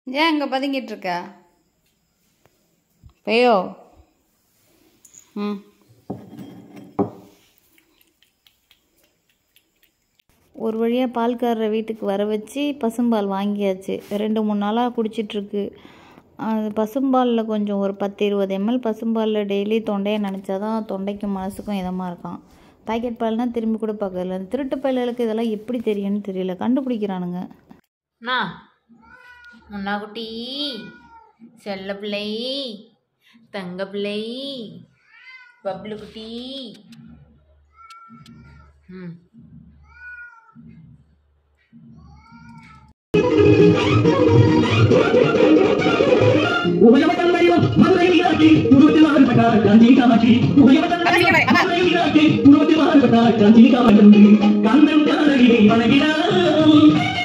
ஏன் இங்கே பதுங்கிட்டு இருக்க பெயோ ம் ஒரு வழியாக பால்காரரை வீட்டுக்கு வர வச்சு பசும்பால் வாங்கியாச்சு ரெண்டு மூணு நாளாக குடிச்சிட்ருக்கு அது பசும்பாலில் கொஞ்சம் ஒரு பத்து இருபது எம்எல் பசும்பாலில் டெய்லி தொண்டையை நினச்சா தான் தொண்டைக்கும் மனசுக்கும் இதமாக இருக்கான் பாக்கெட் பால்னால் திரும்பி கூட பார்க்கல அந்த திருட்டு பயல்களுக்கு இதெல்லாம் எப்படி தெரியும்னு தெரியல கண்டுபிடிக்கிறானுங்க அண்ணா முன்னா குட்டி செல்ல பிள்ளை தங்க பிள்ளை பப்ளு குட்டி ம் உபயமத்தந்தரிவ மதுரை மீனாட்சி உருவத்தில் மாறுபட்டார் காஞ்சி காமாட்சி உபயமத்தந்தரிவ மதுரை மீனாட்சி உருவத்தில் மாறுபட்டார் காஞ்சி காமாட்சி கந்தன் காரகினை வணங்கினார்